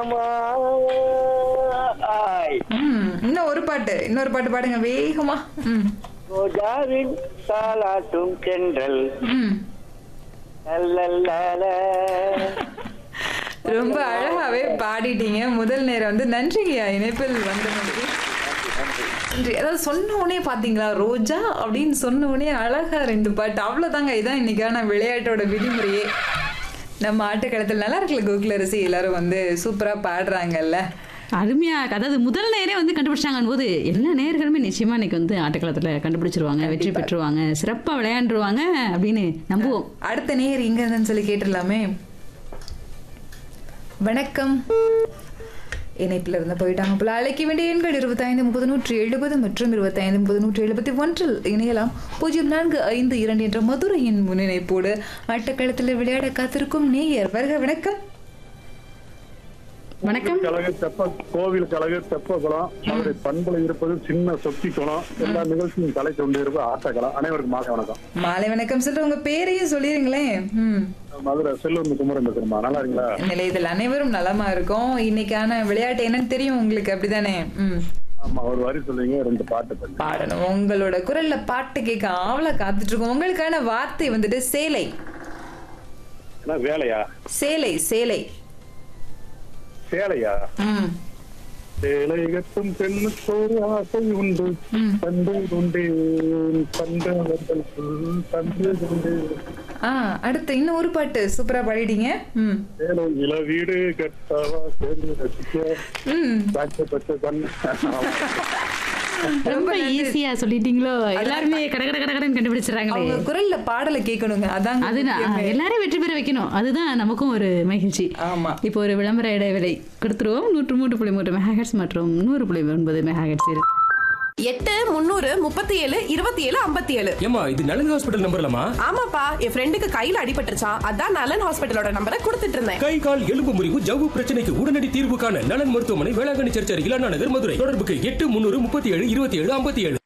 ஆய் ம் இன்னும் ஒரு பாட்டு இன்னொரு பாட்டு பாடுங்க வேகமா ம் ரோஜாவின் தாலாட்டும் தென்றல் ம் லல்லல்லால. ரொம்ப அழகாவே பாடிட்டீங்க முதல் நேரம் வந்து நன்றிங்கய்யா இணைப்பில் வந்தவங்களுக்கு நன்றி அதாவது சொன்ன உடனே பாத்தீங்களா ரோஜா அப்படின்னு சொன்ன உடனே அழகா ரெண்டு பாட்டு அவ்வளவுதாங்க இதான் இன்னைக்கான விளையாட்டோட விதிமுறையே நம்ம ஆட்டக்களத்தில் நல்லா இருக்குல்ல கோகுல ரசி எல்லாரும் வந்து சூப்பரா பாடுறாங்கல்ல அருமையா அதாவது முதல் நேரே வந்து கண்டுபிடிச்சாங்க போது எல்லா நேர்களுமே நிச்சயமா இன்னைக்கு வந்து ஆட்டக்களத்துல கண்டுபிடிச்சிருவாங்க வெற்றி பெற்றுருவாங்க சிறப்பா விளையாண்டுருவாங்க அப்படின்னு நம்புவோம் அடுத்த நேர் இங்க இருந்துன்னு சொல்லி கேட்டுடலாமே வணக்கம் இணைப்பில் இருந்து போயிட்டாங்க போல அழைக்க வேண்டிய எண்கள் இருபத்தைந்து முப்பது நூற்றி எழுபது மற்றும் இருபத்தைந்து முப்பது நூற்றி எழுபத்தி ஒன்றில் இணையலாம் பூஜ்ஜியம் நான்கு ஐந்து இரண்டு என்ற மதுரையின் முன்னிணைப்போடு ஆட்டக்களத்தில் விளையாட காத்திருக்கும் நேயர் வருக வணக்கம் வணக்கம் கழக தெப்ப கோவில் கழக தெப்பகுளம் மதுரை பண்புல இருப்பது சின்ன சொத்தி குளம் எல்லா நிகழ்ச்சியும் கலை கொண்டு இருப்பது ஆட்டக்கலாம் அனைவருக்கும் மாலை வணக்கம் மாலை வணக்கம் சொல்லிட்டு உங்க பேரையும் சொல்லிருங்களேன் ம் மதுரை செல்லூர் குமரன் பேசுறமா நல்லா இருக்கீங்களா நிலையத்தில் அனைவரும் நலமா இருக்கும் இன்னைக்கான விளையாட்டு என்னன்னு தெரியும் உங்களுக்கு அப்படிதானே ம் ஆமா ஒரு வரி சொல்லுவீங்க ரெண்டு பாட்டு பண்ணி பாடணும் உங்களோட குரல்ல பாட்டு கேட்க ஆவல காத்துட்டு இருக்கோம் உங்களுக்கான வார்த்தை வந்துட்டு சேலை என்ன வேலையா சேலை சேலை சேலையா ம் சேலை கட்டும் பெண்ணுக்கு ஒரு ஆசை உண்டு ம். தந்து கொண்டேன் தந்தவர்கள் தந்து கொண்டேன் ஆ அடுத்து இன்னும் ஒரு பாட்டு சூப்பரா பாடிட்டீங்க ம் சேலை இள வீடு கட்டவா சேர்ந்து ரசிக்க ம் பாக்கப்பட்ட கண் ரொம்ப ஈஸியா சொல்லிட்டீங்களோ எல்லாருமே கட கட கட கடன்னு கண்டுபிடிச்சிடறாங்களே அவங்க குரல்ல பாடலை கேட்கணுங்க அதாங்க அதுதான் முக்கியமே. எல்லாரும் வெற்றி பெற வைக்கணும் அதுதான் நமக்கும் ஒரு மகிழ்ச்சி ஆமா இப்போ ஒரு விளம்பர இடைவேளை கொடுத்துருவோம் நூற்று மூன்று புள்ளி மூன்று மெகாஹெட்ஸ் மற்றும் நூறு புள்ளி ஒன்பது மெகாஹெட்ஸ் இருக்கு எட்டு முந்நூறு முப்பத்தி ஏழு இருபத்தி ஏழு ஐம்பத்தி ஏழு ஏமா இது நலன் ஹாஸ்பிட்டல் நம்பர்லாமா ஆமாப்பா என் ஃப்ரெண்டுக்கு கையில அடிபட்டுருச்சான் அதான் நலன் ஹாஸ்பிட்டலோட நம்பரை கொடுத்துட்டு இருந்தேன் கை கால் எலும்பு முறிவு ஜவ்வு பிரச்சனைக்கு உடனடி தீர்வு காண நலன் மருத்துவமனை வேளாங்கண்ணி சர்ச்சர் இலானா நகர் மதுரை தொடர்புக்கு எட்டு முன்னூறு முப்பத்தி ஏழு இருபத்தி ஏழு ஐம்பத்தி ஏழு